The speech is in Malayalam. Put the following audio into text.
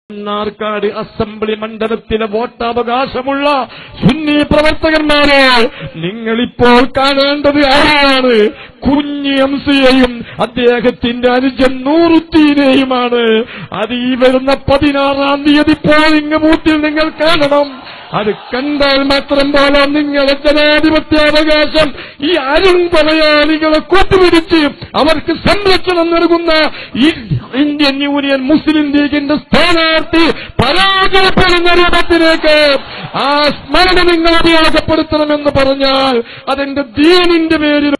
മണ്ണാർക്കാട് അസംബ്ലി മണ്ഡലത്തിലെ വോട്ടവകാശമുള്ള സുന്നി പ്രവർത്തകന്മാരെ നിങ്ങളിപ്പോൾ കാണേണ്ടത് ആരാണ് കുഞ്ഞ് എം സിയെയും അദ്ദേഹത്തിന്റെ അനുജൻ നൂറുദ്ദീനെയുമാണ് അത് ഈ വരുന്ന പതിനാറാം തീയതി പോളിംഗ് ബൂത്തിൽ നിങ്ങൾ കാണണം അത് കണ്ടാൽ മാത്രം പോലെ നിങ്ങളെ ജനാധിപത്യാവകാശം ഈ അരുൺ കൊലയാളികളെ കൂട്ടുപിടിച്ച് അവർക്ക് സംരക്ഷണം നൽകുന്ന ഈ ഇന്ത്യൻ യൂണിയൻ മുസ്ലിം ലീഗിന്റെ സ്ഥാനാർത്ഥി പരാജയപ്പെടുന്ന രൂപത്തിലേക്ക് ആ സ്മരണ നിങ്ങൾ ഉപയോഗപ്പെടുത്തണമെന്ന് പറഞ്ഞാൽ അതെന്റെ ദീനിന്റെ പേരിൽ